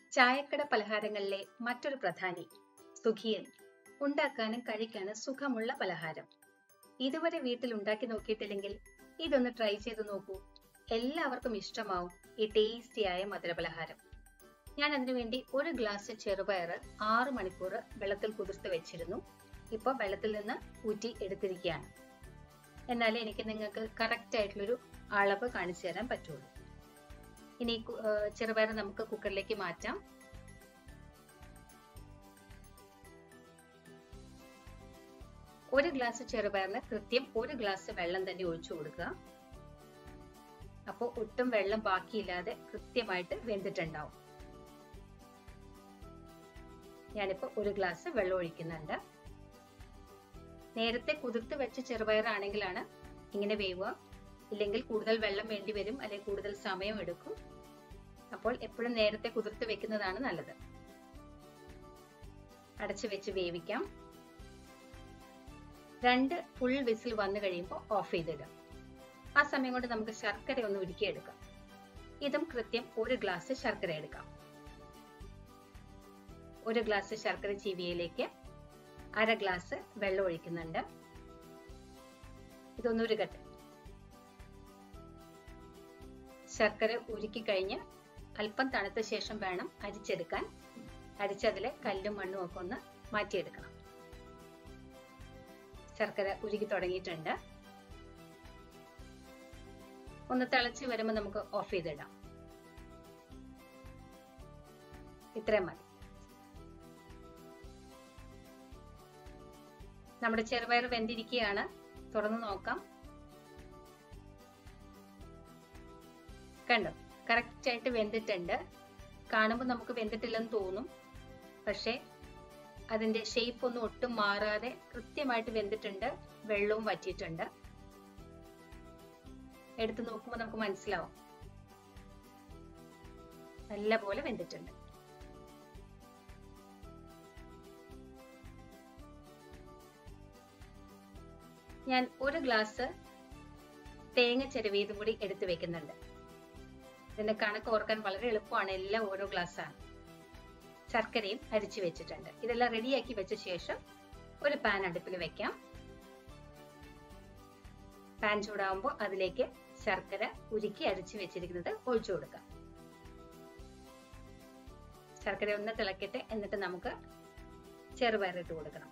ചായക്കട പലഹാരങ്ങളിലെ മറ്റൊരു പ്രധാനി സുഖിയൻ ഉണ്ടാക്കാനും കഴിക്കാനും സുഖമുള്ള പലഹാരം ഇതുവരെ വീട്ടിൽ ഉണ്ടാക്കി നോക്കിയിട്ടില്ലെങ്കിൽ ഇതൊന്ന് ട്രൈ ചെയ്ത് നോക്കൂ എല്ലാവർക്കും ഇഷ്ടമാവും ഈ ടേസ്റ്റിയായ മധുരപലഹാരം ഞാൻ അതിനുവേണ്ടി ഒരു ഗ്ലാസ് ചെറുപയർ ആറ് മണിക്കൂർ വെള്ളത്തിൽ കുതിർത്ത് വെച്ചിരുന്നു ഇപ്പോൾ വെള്ളത്തിൽ നിന്ന് ഊറ്റി എടുത്തിരിക്കുകയാണ് എന്നാലേ എനിക്ക് നിങ്ങൾക്ക് കറക്റ്റ് ആയിട്ടുള്ളൊരു അളവ് കാണിച്ചു തരാൻ പറ്റുള്ളൂ ഇനി കു- ഏർ ചെറുപയർ നമുക്ക് കുക്കറിലേക്ക് മാറ്റാം ഒരു ഗ്ലാസ് ചെറുപയറിന് കൃത്യം ഒരു ഗ്ലാസ് വെള്ളം തന്നെ ഒഴിച്ചു കൊടുക്കുക അപ്പോൾ ഒട്ടും വെള്ളം ബാക്കിയില്ലാതെ കൃത്യമായിട്ട് വെന്തിട്ടുണ്ടാവും ഞാനിപ്പോ ഒരു ഗ്ലാസ് വെള്ളം ഒഴിക്കുന്നുണ്ട് നേരത്തെ കുതിർത്ത് വെച്ച ചെറുപയറാണെങ്കിലാണ് ഇങ്ങനെ വേവുക ഇല്ലെങ്കിൽ കൂടുതൽ വെള്ളം വേണ്ടി വരും അല്ലെങ്കിൽ കൂടുതൽ സമയം എടുക്കും അപ്പോൾ എപ്പോഴും നേരത്തെ കുതിർത്ത് വെക്കുന്നതാണ് നല്ലത് അടച്ചു വെച്ച് വേവിക്കാം രണ്ട് ഫുൾ വിസിൽ വന്നു കഴിയുമ്പോൾ ഓഫ് ചെയ്തിടുക ആ സമയം കൊണ്ട് നമുക്ക് ശർക്കര ഒന്ന് ഉരുക്കിയെടുക്കാം ഇതും കൃത്യം ഒരു ഗ്ലാസ് ശർക്കര എടുക്കാം ഒരു ഗ്ലാസ് ശർക്കര ചീവിയയിലേക്ക് അര ഗ്ലാസ് വെള്ളം ഒഴിക്കുന്നുണ്ട് ഇതൊന്ന് ഉരുകട്ടെ ശർക്കര ഉരുക്കി കഴിഞ്ഞ് അല്പം തണുത്ത ശേഷം വേണം അരിച്ചെടുക്കാൻ അരിച്ചതിലെ കല്ലും മണ്ണും ഒക്കെ ഒന്ന് മാറ്റിയെടുക്കണം ശർക്കര ഉരുകി തുടങ്ങിയിട്ടുണ്ട് ഒന്ന് തിളച്ച് വരുമ്പോൾ നമുക്ക് ഓഫ് ചെയ്തിടാം ഇത്രയും മതി നമ്മുടെ ചെറുപയർ വെന്തിരിക്കുകയാണ് തുറന്നു നോക്കാം കണ്ടോ കറക്റ്റ് ആയിട്ട് വെന്തിട്ടുണ്ട് കാണുമ്പോൾ നമുക്ക് വെന്തിട്ടില്ലെന്ന് തോന്നും പക്ഷെ അതിന്റെ ഷേപ്പ് ഒന്നും ഒട്ടും മാറാതെ കൃത്യമായിട്ട് വെന്തിട്ടുണ്ട് വെള്ളവും വറ്റിയിട്ടുണ്ട് എടുത്തു നോക്കുമ്പോൾ നമുക്ക് മനസ്സിലാവും നല്ല പോലെ വെന്തിട്ടുണ്ട് ഞാൻ ഒരു ഗ്ലാസ് തേങ്ങ ചിരവിയതും കൂടി എടുത്തു വെക്കുന്നുണ്ട് ഇതിന്റെ കണക്ക് ഓർക്കാൻ വളരെ എളുപ്പമാണ് എല്ലാം ഓരോ ഗ്ലാസ് ആണ് ശർക്കരയും അരിച്ചു വെച്ചിട്ടുണ്ട് ഇതെല്ലാം റെഡിയാക്കി വെച്ച ശേഷം ഒരു പാൻ അടുപ്പിൽ വെക്കാം പാൻ ചൂടാവുമ്പോൾ അതിലേക്ക് ശർക്കര ഉരുക്കി അരിച്ചു വെച്ചിരിക്കുന്നത് ഒഴിച്ചു കൊടുക്കാം ശർക്കര ഒന്ന് തിളക്കട്ടെ എന്നിട്ട് നമുക്ക് ചെറുപയർ ഇട്ട് കൊടുക്കണം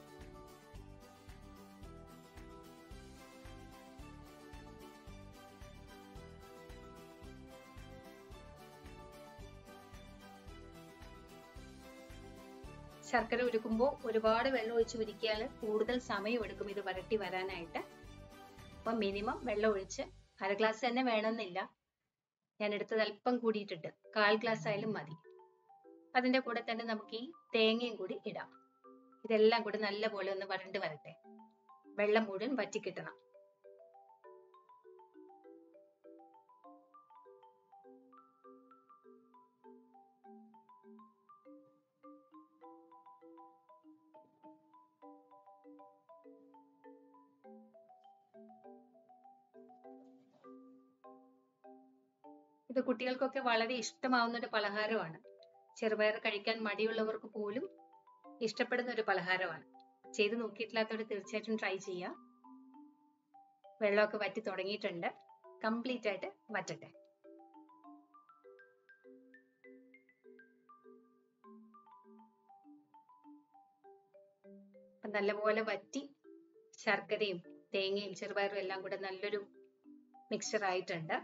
ശർക്കര ഉരുക്കുമ്പോൾ ഒരുപാട് വെള്ളം ഒഴിച്ച് ഉരുക്കിയാൽ കൂടുതൽ സമയം എടുക്കും ഇത് വരട്ടി വരാനായിട്ട് അപ്പൊ മിനിമം വെള്ളം ഒഴിച്ച് അര ഗ്ലാസ് തന്നെ വേണമെന്നില്ല ഞാൻ എടുത്തത് അല്പം കൂടിയിട്ടുണ്ട് കാൽ ഗ്ലാസ് ആയാലും മതി അതിന്റെ കൂടെ തന്നെ നമുക്ക് ഈ തേങ്ങയും കൂടി ഇടാം ഇതെല്ലാം കൂടി നല്ലപോലെ ഒന്ന് വരണ്ട് വരട്ടെ വെള്ളം മുഴുവൻ വറ്റിക്കിട്ടണം ഇത് കുട്ടികൾക്കൊക്കെ വളരെ ഇഷ്ടമാവുന്ന ഒരു പലഹാരമാണ് ചെറുപയർ കഴിക്കാൻ മടിയുള്ളവർക്ക് പോലും ഇഷ്ടപ്പെടുന്ന ഒരു പലഹാരമാണ് ചെയ്ത് നോക്കിയിട്ടില്ലാത്തവർ തീർച്ചയായിട്ടും ട്രൈ ചെയ്യുക വെള്ളമൊക്കെ വറ്റി തുടങ്ങിയിട്ടുണ്ട് കംപ്ലീറ്റ് ആയിട്ട് വറ്റട്ടെ അപ്പൊ നല്ലപോലെ വറ്റി ശർക്കരയും തേങ്ങയും ചെറുപയറും എല്ലാം കൂടെ നല്ലൊരു മിക്സ്ചർ ആയിട്ടുണ്ട്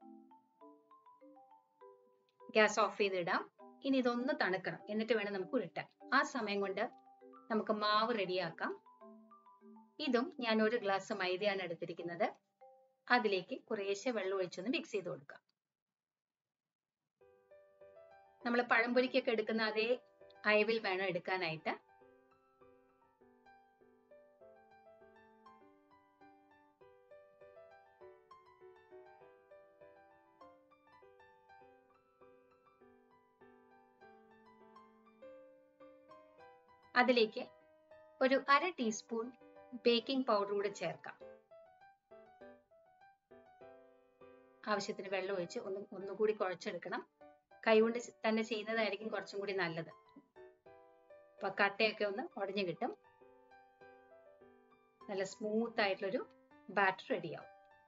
ഗ്യാസ് ഓഫ് ചെയ്തിടാം ഇനി ഇതൊന്ന് തണുക്കണം എന്നിട്ട് വേണം നമുക്ക് ഉരുട്ടാൻ ആ സമയം കൊണ്ട് നമുക്ക് മാവ് റെഡിയാക്കാം ഇതും ഞാൻ ഒരു ഗ്ലാസ് മൈദയാണ് എടുത്തിരിക്കുന്നത് അതിലേക്ക് കുറേശ്ശെ വെള്ളം ഒഴിച്ചൊന്ന് മിക്സ് ചെയ്ത് കൊടുക്കാം നമ്മൾ പഴംപൊരിക്കൊക്കെ എടുക്കുന്ന അതേ അയവിൽ വേണം എടുക്കാനായിട്ട് അതിലേക്ക് ഒരു അര ടീസ്പൂൺ ബേക്കിംഗ് പൗഡർ കൂടെ ചേർക്കാം ആവശ്യത്തിന് വെള്ളം ഒഴിച്ച് ഒന്ന് ഒന്നുകൂടി കുഴച്ചെടുക്കണം കൈകൊണ്ട് തന്നെ ചെയ്യുന്നതായിരിക്കും കുറച്ചും കൂടി നല്ലത് അപ്പൊ കട്ടയൊക്കെ ഒന്ന് ഉടഞ്ഞു കിട്ടും നല്ല സ്മൂത്ത് ആയിട്ടുള്ളൊരു ബാറ്റർ റെഡിയാവും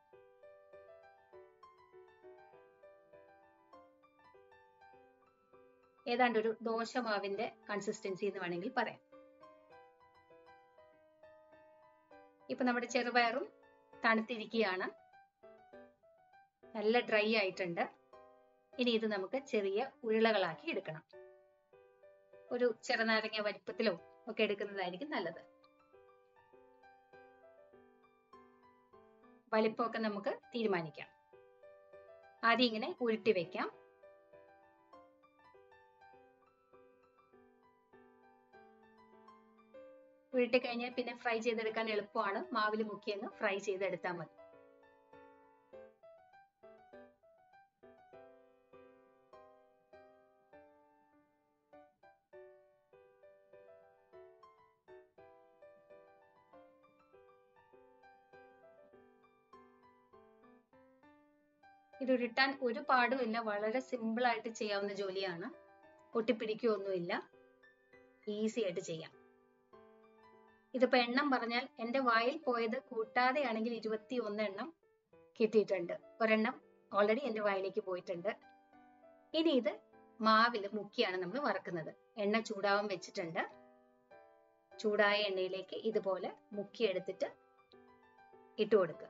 ഏതാണ്ട് ഒരു ദോശമാവിന്റെ കൺസിസ്റ്റൻസി എന്ന് വേണമെങ്കിൽ പറയാം ഇപ്പൊ നമ്മുടെ ചെറുപയറും തണുത്തിരിക്കുകയാണ് നല്ല ഡ്രൈ ആയിട്ടുണ്ട് ഇനി ഇത് നമുക്ക് ചെറിയ ഉരുളകളാക്കി എടുക്കണം ഒരു ചെറുനാരങ്ങ വലിപ്പത്തിലോ ഒക്കെ എടുക്കുന്നതായിരിക്കും നല്ലത് വലിപ്പമൊക്കെ നമുക്ക് തീരുമാനിക്കാം ആദ്യം ഇങ്ങനെ ഉരുട്ടി വെക്കാം ഉരുട്ടി കഴിഞ്ഞാൽ പിന്നെ ഫ്രൈ ചെയ്തെടുക്കാൻ എളുപ്പമാണ് മാവിൽ മുക്കിയങ്ങ് ഫ്രൈ ചെയ്തെടുത്താൽ മതി ഇത് ഉരുട്ടാൻ ഒരു പാടുമില്ല വളരെ സിമ്പിൾ ആയിട്ട് ചെയ്യാവുന്ന ജോലിയാണ് ഒട്ടിപ്പിടിക്കുകയൊന്നുമില്ല ഈസി ആയിട്ട് ചെയ്യാം ഇതിപ്പോ എണ്ണം പറഞ്ഞാൽ എന്റെ വായിൽ പോയത് കൂട്ടാതെയാണെങ്കിൽ ഇരുപത്തി ഒന്ന് എണ്ണം കിട്ടിയിട്ടുണ്ട് ഒരെണ്ണം ഓൾറെഡി എന്റെ വായിലേക്ക് പോയിട്ടുണ്ട് ഇനി ഇത് മാവിൽ മുക്കിയാണ് നമ്മൾ വറക്കുന്നത് എണ്ണ ചൂടാവാൻ വെച്ചിട്ടുണ്ട് ചൂടായ എണ്ണയിലേക്ക് ഇതുപോലെ മുക്കിയെടുത്തിട്ട് ഇട്ട് കൊടുക്കുക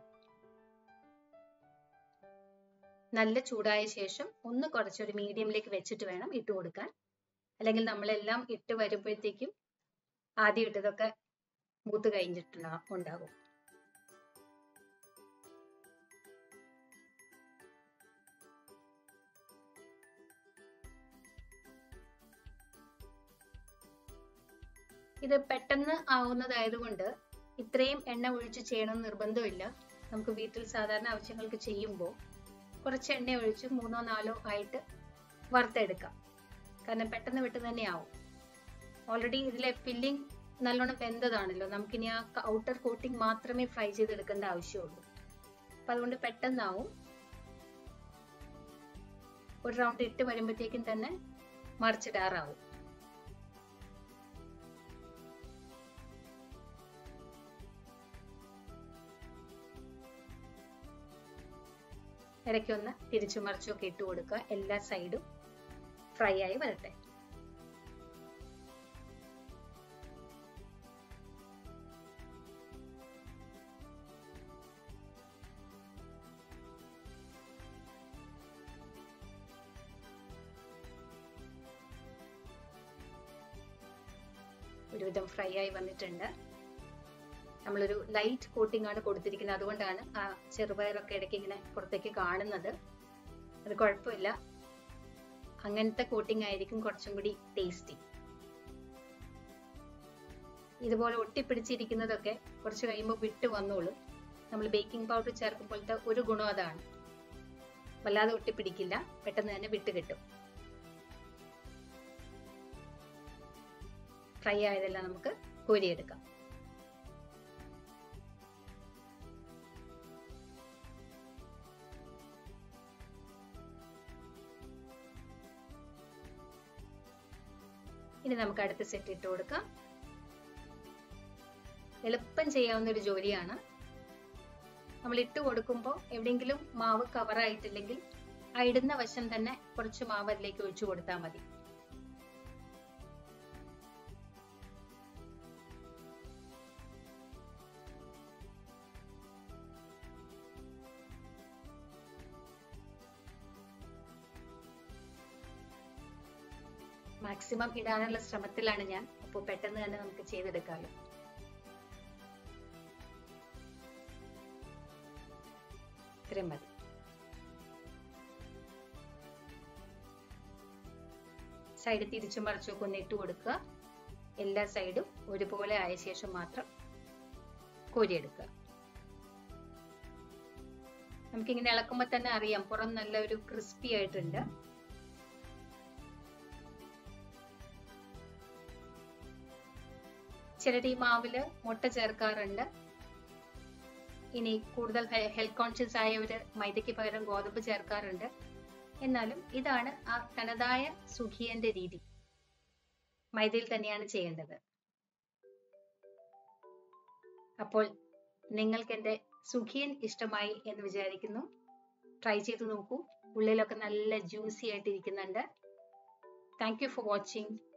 നല്ല ചൂടായ ശേഷം ഒന്ന് കുറച്ചൊരു മീഡിയമിലേക്ക് വെച്ചിട്ട് വേണം ഇട്ട് കൊടുക്കാൻ അല്ലെങ്കിൽ നമ്മളെല്ലാം ഇട്ട് വരുമ്പോഴത്തേക്കും ആദ്യം ഇട്ടതൊക്കെ മൂത്ത് കഴിഞ്ഞിട്ടുണ്ടാകും ഇത് പെട്ടെന്ന് ആവുന്നതായതുകൊണ്ട് ഇത്രയും എണ്ണ ഒഴിച്ച് ചെയ്യണമെന്ന് നിർബന്ധമില്ല നമുക്ക് വീട്ടിൽ സാധാരണ ആവശ്യങ്ങൾക്ക് ചെയ്യുമ്പോൾ കുറച്ച് എണ്ണ ഒഴിച്ച് മൂന്നോ നാലോ ആയിട്ട് വറുത്തെടുക്കാം കാരണം പെട്ടെന്ന് പെട്ടെന്ന് തന്നെ ആവും ഓൾറെഡി ഇതിലെ ഫില്ലിംഗ് നല്ലോണം വെന്തതാണല്ലോ നമുക്കിനി ആ ഔട്ടർ കോട്ടിംഗ് മാത്രമേ ഫ്രൈ ചെയ്തെടുക്കേണ്ട ആവശ്യമുള്ളൂ അപ്പൊ അതുകൊണ്ട് പെട്ടെന്നാവും ഒരു റൗണ്ട് ഇട്ട് വരുമ്പോഴത്തേക്കും തന്നെ മറിച്ചിടാറാവും ഇടയ്ക്കൊന്ന് തിരിച്ചു മറിച്ചൊക്കെ ഇട്ട് കൊടുക്കുക എല്ലാ സൈഡും ഫ്രൈ ആയി വരട്ടെ ഒരുവിധം ഫ്രൈ ആയി വന്നിട്ടുണ്ട് നമ്മളൊരു ലൈറ്റ് കോട്ടിംഗ് ആണ് കൊടുത്തിരിക്കുന്നത് അതുകൊണ്ടാണ് ആ ചെറുപയറൊക്കെ ഇടയ്ക്ക് ഇങ്ങനെ പുറത്തേക്ക് കാണുന്നത് അത് കുഴപ്പമില്ല അങ്ങനത്തെ കോട്ടിംഗ് ആയിരിക്കും കുറച്ചും കൂടി ടേസ്റ്റി ഇതുപോലെ ഒട്ടിപ്പിടിച്ചിരിക്കുന്നതൊക്കെ കുറച്ച് കഴിയുമ്പോൾ വിട്ട് വന്നോളും നമ്മൾ ബേക്കിംഗ് പൗഡർ ചേർക്കുമ്പോഴത്തെ ഒരു ഗുണം അതാണ് വല്ലാതെ ഒട്ടിപ്പിടിക്കില്ല പെട്ടെന്ന് തന്നെ വിട്ട് കിട്ടും ഫ്രൈ ആയതെല്ലാം നമുക്ക് കോരിയെടുക്കാം ഇനി നമുക്ക് അടുത്ത സെറ്റ് ഇട്ട് കൊടുക്കാം എളുപ്പം ചെയ്യാവുന്ന ഒരു ജോലിയാണ് നമ്മൾ ഇട്ട് കൊടുക്കുമ്പോൾ എവിടെയെങ്കിലും മാവ് കവർ ആയിട്ടില്ലെങ്കിൽ ആ ഇടുന്ന വശം തന്നെ കുറച്ച് മാവ് അതിലേക്ക് ഒഴിച്ചു കൊടുത്താൽ മതി മാക്സിമം ഇടാനുള്ള ശ്രമത്തിലാണ് ഞാൻ അപ്പോൾ പെട്ടെന്ന് തന്നെ നമുക്ക് ചെയ്തെടുക്കാമല്ലോ ഇത്രയും മതി സൈഡ് തിരിച്ചും മറിച്ചൊക്കെ ഒന്ന് ഇട്ട് കൊടുക്കുക എല്ലാ സൈഡും ഒരുപോലെ ആയ ശേഷം മാത്രം കോരിയെടുക്കുക നമുക്കിങ്ങനെ ഇളക്കുമ്പോൾ തന്നെ അറിയാം പുറം നല്ല ഒരു ക്രിസ്പി ആയിട്ടുണ്ട് ചിലർ ഈ മാവില് മുട്ട ചേർക്കാറുണ്ട് ഇനി കൂടുതൽ ഹെൽത്ത് കോൺഷ്യസ് ആയവര് മൈദയ്ക്ക് പകരം ഗോതമ്പ് ചേർക്കാറുണ്ട് എന്നാലും ഇതാണ് ആ തനതായ സുഖിയന്റെ രീതി മൈദയിൽ തന്നെയാണ് ചെയ്യേണ്ടത് അപ്പോൾ നിങ്ങൾക്ക് എന്റെ സുഖിയൻ ഇഷ്ടമായി എന്ന് വിചാരിക്കുന്നു ട്രൈ ചെയ്ത് നോക്കൂ ഉള്ളിലൊക്കെ നല്ല ജ്യൂസി ആയിട്ട് ഇരിക്കുന്നുണ്ട് താങ്ക് യു ഫോർ വാച്ചിങ്